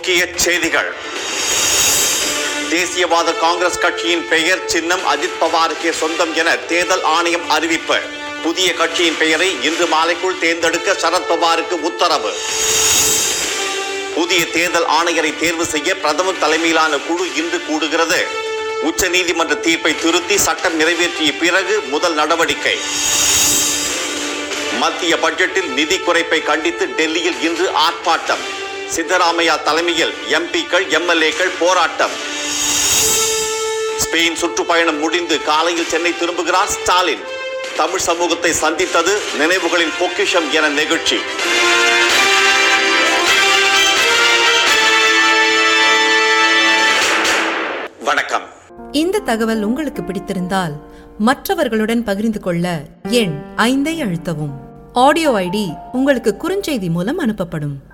முக்கிய செய்திகள் தேசியவாத காங்கிரஸ் கட்சியின் பெயர் சின்னம் அஜித் பவாருக்கே சொந்தம் என தேர்தல் ஆணையம் அறிவிப்பு புதிய கட்சியின் பெயரை இன்று மாலைக்குள் தேர்ந்தெடுக்க சரத் பவாருக்கு உத்தரவு புதிய தேர்தல் ஆணையரை தேர்வு செய்ய பிரதமர் தலைமையிலான குழு இன்று கூடுகிறது உச்சநீதிமன்ற தீர்ப்பை திருத்தி சட்டம் நிறைவேற்றிய பிறகு முதல் நடவடிக்கை மத்திய பட்ஜெட்டில் நிதி குறைப்பை கண்டித்து டெல்லியில் இன்று ஆர்ப்பாட்டம் சித்தராமையா தலைமையில் எம்பிக்கள் எம்எல்ஏக்கள் போராட்டம் ஸ்பெயின் சுற்றுப்பயணம் முடிந்து காலையில் சென்னை திரும்புகிறார் ஸ்டாலின் தமிழ் சமூகத்தை சந்தித்தது நினைவுகளின் பொக்கிஷம் என நிகழ்ச்சி வணக்கம் இந்த தகவல் உங்களுக்கு பிடித்திருந்தால் மற்றவர்களுடன் பகிர்ந்து கொள்ள எண் ஐந்தை அழுத்தவும் ஆடியோ ஐடி உங்களுக்கு குறுஞ்செய்தி மூலம் அனுப்பப்படும்